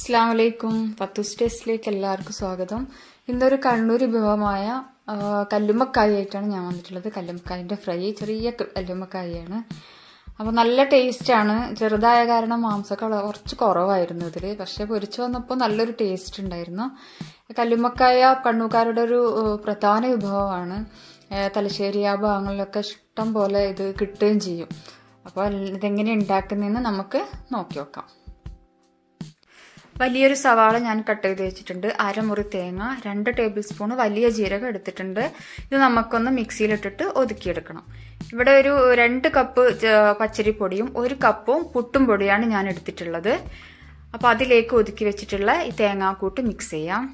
അസ്സാം വലൈക്കും പത്തൂസ് ടേസ്റ്റിലേക്ക് എല്ലാവർക്കും സ്വാഗതം ഇന്നൊരു കണ്ണൂർ വിഭവമായ ആ, കല്ലുമ്മക്കായ ആയിട്ടാണ് ഞാൻ വന്നിട്ടുള്ളത് കല്ലുമ്മക്കായൻ്റെ ഫ്രൈ ചെറിയ ക- കല്ലുമ്മക്കായാണ് അപ്പോൾ നല്ല ടേസ്റ്റാണ് ചെറുതായ കാരണം മാംസമൊക്കെ വള- കുറച്ച് കുറവായിരുന്നു ഇതിൽ പക്ഷേ പൊരിച്ചു വന്നപ്പോൾ നല്ലൊരു ടേസ്റ്റ് ഉണ്ടായിരുന്നു കല്ലുമ്മക്കായ കണ്ണൂക്കാരുടെ ഒരു ഏ, പ്രധാന വിഭവമാണ് ഏ, തലശ്ശേരി ആ ഭാഗങ്ങളിലൊക്കെ ഇഷ്ടം പോലെ ഇത് കിട്ടുകയും ചെയ്യും അപ്പോൾ ഇതെങ്ങനെ ഉണ്ടാക്കുന്നതെന്ന് നമുക്ക് നോക്കി നോക്കാം വലിയൊരു സവാള ഞാൻ കട്ട് ചെയ്ത് വെച്ചിട്ടുണ്ട് അരമുറി തേങ്ങ രണ്ട് ടേബിൾ സ്പൂൺ വലിയ ജീരകം എടുത്തിട്ടുണ്ട് ഇത് നമുക്കൊന്ന് മിക്സിയിലിട്ടിട്ട് ഒതുക്കിയെടുക്കണം ഇവിടെ ഒരു രണ്ട് കപ്പ് ച- പച്ചരിപ്പൊടിയും ഒരു കപ്പും പുട്ടും പൊടിയാണ് ഞാൻ എടുത്തിട്ടുള്ളത് അപ്പോൾ അതിലേക്ക് ഒതുക്കി വെച്ചിട്ടുള്ള ഈ തേങ്ങാക്കൂട്ട് മിക്സ് ചെയ്യാം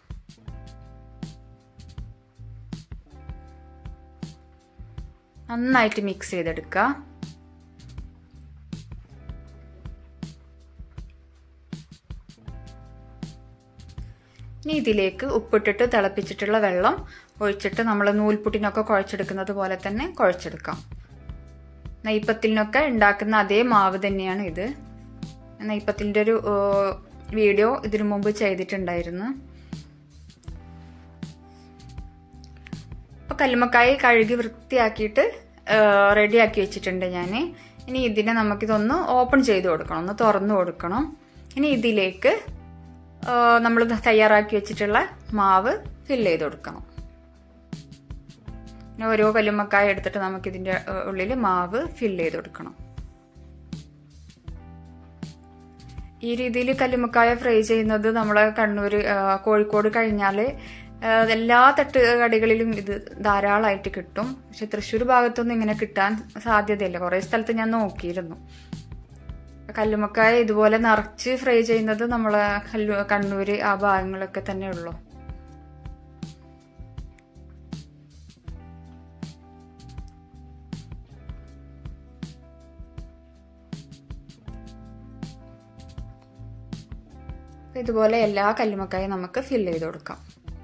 നന്നായിട്ട് മിക്സ് ചെയ്തെടുക്കുക ഇനി ഇതിലേക്ക് ഉപ്പിട്ടിട്ട് തിളപ്പിച്ചിട്ടുള്ള വെള്ളം ഒഴിച്ചിട്ട് നമ്മൾ നൂൽപുട്ടിനൊക്കെ കുഴച്ചെടുക്കുന്നത് പോലെ തന്നെ കുഴച്ചെടുക്കാം നെയ്പ്പത്തിലിനൊക്കെ ഉണ്ടാക്കുന്ന അതേ മാവ് തന്നെയാണ് ഇത് നെയ്പ്പത്തിലിൻ്റെ ഒരു ഏഹ്, വീഡിയോ ഇതിനു മുമ്പ് ചെയ്തിട്ടുണ്ടായിരുന്നു അപ്പോൾ കല്ലുമ്മക്കായ കഴുകി വൃത്തിയാക്കിയിട്ട് റെഡിയാക്കി വെച്ചിട്ടുണ്ട് ഞാൻ ഇനി ഇതിനെ നമുക്കിതൊന്ന് ഓപ്പൺ ചെയ്ത് കൊടുക്കണം ഒന്ന് തുറന്നു കൊടുക്കണം ഇനി ഇതിലേക്ക് നമ്മൾ തയ്യാറാക്കി വെച്ചിട്ടുള്ള മാവ് ഫില്ല് ചെയ്ത് കൊടുക്കണം പിന്നെ ഓരോ കല്ലുമ്മക്കായ എടുത്തിട്ട് നമുക്കിതിൻ്റെ ഉള്ളിൽ മാവ് ഫില്ല് ചെയ്ത് കൊടുക്കണം ഈ രീതിയിൽ കല്ലുമ്മക്കായ ഫ്രൈ ചെയ്യുന്നത് നമ്മളെ കണ്ണൂർ കോഴിക്കോട് കഴിഞ്ഞാൽ എല്ലാ തട്ട് കടികളിലും ഇത് ധാരാളമായിട്ട് കിട്ടും പക്ഷെ തൃശ്ശൂർ ഭാഗത്തൊന്നും ഇങ്ങനെ കിട്ടാൻ സാധ്യതയില്ല കുറേ സ്ഥലത്ത് ഞാൻ നോക്കിയിരുന്നു കല്ലുമ്മക്കായ ഇതുപോലെ നിറച്ച് ഫ്രൈ ചെയ്യുന്നത് നമ്മളെ കല്ലു കണ്ണൂര് ആ ഭാഗങ്ങളൊക്കെ തന്നെ ഉള്ളൂ ഇതുപോലെ എല്ലാ കല്ലുമ്മക്കായും നമുക്ക് ഫില്ല് ചെയ്ത് കൊടുക്കാം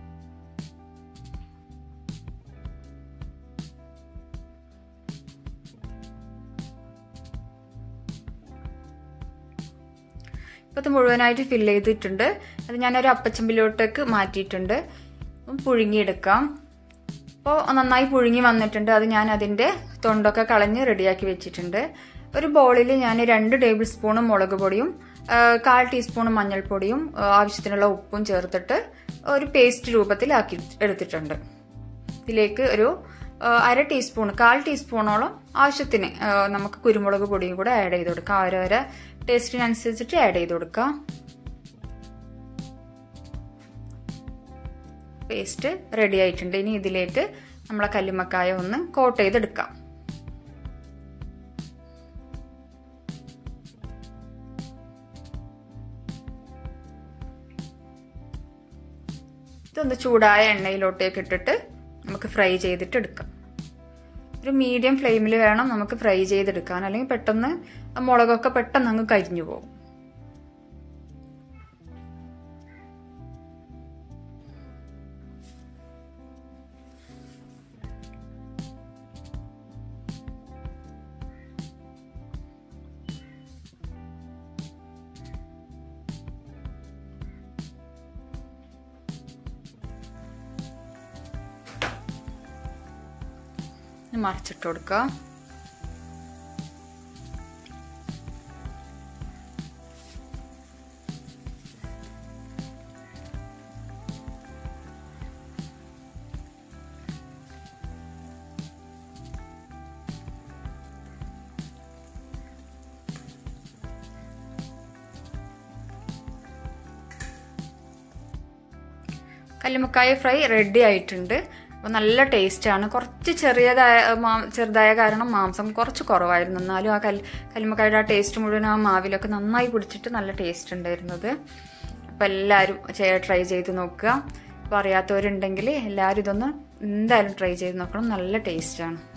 ഇപ്പോൾ ഇത് മുഴുവനായിട്ട് ഫില്ല് ചെയ്തിട്ടുണ്ട് അത് ഞാനൊരു അപ്പച്ചമ്പിലോട്ടേക്ക് മാറ്റിയിട്ടുണ്ട് അപ്പം പുഴുങ്ങിയെടുക്കാം അപ്പോൾ നന്നായി പുഴുങ്ങി വന്നിട്ടുണ്ട് അത് ഞാൻ അതിൻ്റെ തൊണ്ടൊക്കെ കളഞ്ഞ് റെഡിയാക്കി വെച്ചിട്ടുണ്ട് ഒരു ബോളിൽ ഞാൻ രണ്ട് ടേബിൾ സ്പൂൺ മുളക് പൊടിയും ആ, കാൽ ടീസ്പൂൺ മഞ്ഞൾപ്പൊടിയും ആ, ആവശ്യത്തിനുള്ള ഉപ്പും ചേർത്തിട്ട് ഒരു പേസ്റ്റ് രൂപത്തിലാക്കി എടുത്തിട്ടുണ്ട് ഇതിലേക്ക് ഒരു ആ, അര ടീസ്പൂൺ കാൽ ടീസ്പൂണോളം ആവശ്യത്തിന് ആ, നമുക്ക് കുരുമുളക് പൊടിയും കൂടെ ആഡ് ചെയ്ത് കൊടുക്കാം ഓരോരോ ടേസ്റ്റിനനുസരിച്ചിട്ട് ആഡ് ചെയ്ത് കൊടുക്കാം പേസ്റ്റ് റെഡി ആയിട്ടുണ്ട് ഇനി ഇതിലേക്ക് നമ്മളെ കല്ലുമ്മക്കായ ഒന്ന് കോട്ട് ചെയ്തെടുക്കാം ഇതൊന്ന് ചൂടായ എണ്ണയിലോട്ടേക്ക് ഇട്ടിട്ട് നമുക്ക് ഫ്രൈ ചെയ്തിട്ട് എടുക്കാം ഒരു മീഡിയം ഫ്ലെയിമിൽ വേണം നമുക്ക് ഫ്രൈ ചെയ്തെടുക്കാൻ അല്ലെങ്കിൽ പെട്ടെന്ന് ആ മുളകൊക്കെ പെട്ടെന്ന് അങ്ങ് കരിഞ്ഞു പോകും ഇനി മറിച്ചിട്ട് കൊടുക്കുക കല്ലുമ്മക്കായ ഫ്രൈ റെഡി ആയിട്ടുണ്ട് അപ്പോൾ നല്ല ടേസ്റ്റാണ് കുറച്ച് ചെറിയതായ മാ- ചെറുതായ കാരണം മാംസം കുറച്ച് കുറവായിരുന്നു എന്നാലും ആ കല് കല്ലുമ്മക്കായുടെ ആ ടേസ്റ്റ് മുഴുവൻ ആ മാവിലൊക്കെ നന്നായി പിടിച്ചിട്ട് നല്ല ടേസ്റ്റ് ഉണ്ടായിരുന്നത് അപ്പോൾ എല്ലാവരും ട്രൈ ചെയ്ത് നോക്കുക അപ്പോൾ അറിയാത്തവരുണ്ടെങ്കിൽ എല്ലാവരും ഇതൊന്ന് എന്തായാലും ട്രൈ ചെയ്ത് നോക്കണം നല്ല ടേസ്റ്റാണ്